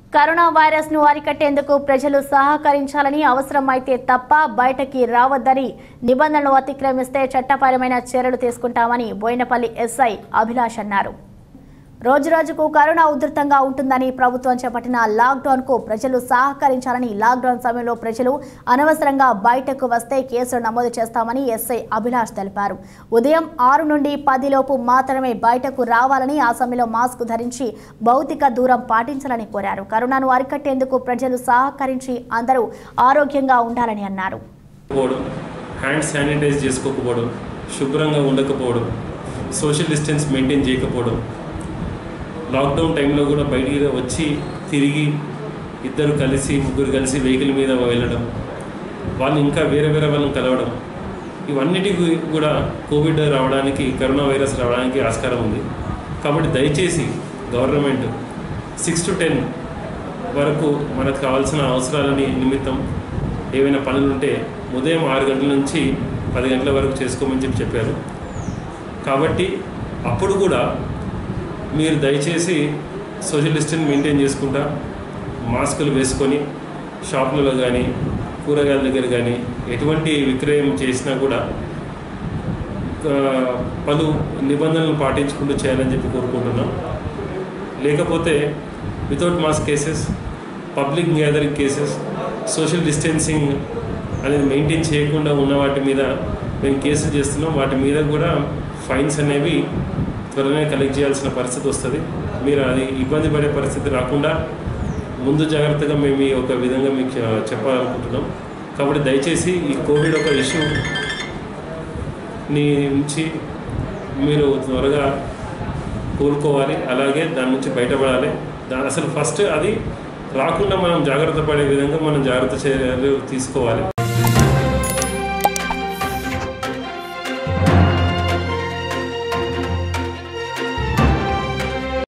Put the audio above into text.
corona virus ను అరికట్టేందుకు ప్రజలు సహకరించాలని అవసరమైతే తప్ప బయటకి రావద్దని నిబంధనలు అతిక్రమిస్తే చట్టపరమైన చర్యలు తీసుకుంటామని బోయినపల్లి ఎస్ఐ అభిలాష్ అన్నారు రోజురోజుకు కరోనా ఉధృతంగా ఉంటుందని ప్రభుత్వం చేపట్టిన లాక్డౌన్ కు ప్రజలు సహకరించాలని లాక్డౌన్ సమయంలో ప్రజలు అనవసరంగా బయటకు వస్తే కేసులు నమోదు చేస్తామని ఎస్ఐ అభిలాష్ తెలిపారు ఉదయం ఆరు నుండి పది లోపు మాత్రమే బయటకు రావాలని ఆ సమయంలో మాస్క్ ధరించి భౌతిక దూరం పాటించాలని కోరారు కరోనాను అరికట్టేందుకు ప్రజలు సహకరించి అందరూ ఆరోగ్యంగా ఉండాలని అన్నారు పోవడం హ్యాండ్ శానిటైజ్ చేసుకోకపోవడం శుభ్రంగా ఉండకపోవడం సోషల్ డిస్టెన్స్ మెయింటైన్ చేయకపోవడం లాక్డౌన్ టైంలో కూడా బయటికి వచ్చి తిరిగి ఇద్దరు కలిసి ముగ్గురు కలిసి వెహికల్ మీద వెళ్ళడం వాళ్ళు ఇంకా వేరే వేరే వాళ్ళని కలవడం ఇవన్నిటికి కూడా కోవిడ్ రావడానికి కరోనా వైరస్ రావడానికి ఆస్కారం ఉంది కాబట్టి దయచేసి గవర్నమెంట్ సిక్స్ టు టెన్ వరకు మనకు కావాల్సిన అవసరాలని నిమిత్తం ఏవైనా పనులు ఉంటే ఉదయం ఆరు గంటల నుంచి పది గంటల వరకు చేసుకోమని చెప్పి చెప్పారు కాబట్టి అప్పుడు కూడా మీరు దయచేసి సోషల్ డిస్టెన్స్ మెయింటైన్ చేసుకుంటా మాస్కులు వేసుకొని షాపులలో కానీ కూరగాయల దగ్గర కానీ ఎటువంటి విక్రయం చేసినా కూడా ఆ, పలు నిబంధనలు పాటించుకుంటూ చేయాలని చెప్పి కోరుకుంటున్నాం లేకపోతే without mask cases public gathering cases social distancing అనేది మెయింటైన్ చేయకుండా ఉన్న వాటి మీద మేము కేసులు చేస్తున్నాం వాటి మీద కూడా ఫైన్స్ అనేవి త్వరనే కలెక్ట్ చేయాల్సిన పరిస్థితి వస్తుంది మీరు అది ఇబ్బంది పడే పరిస్థితి రాకుండా ముందు జాగ్రత్తగా మేము ఈ ఒక విధంగా మీకు చె- చెప్పాలనుకుంటున్నాం కాబట్టి దయచేసి ఈ కోవిడ్ ఒక ఇష్యూ నీ నుంచి మీరు త్వరగా కోలుకోవాలి అలాగే దాని నుంచి బయటపడాలి దా అసలు ఫస్ట్ అది రాకుండా మనం జాగ్రత్త పడే విధంగా మనం జాగ్రత్త చర్యలు తీసుకోవాలి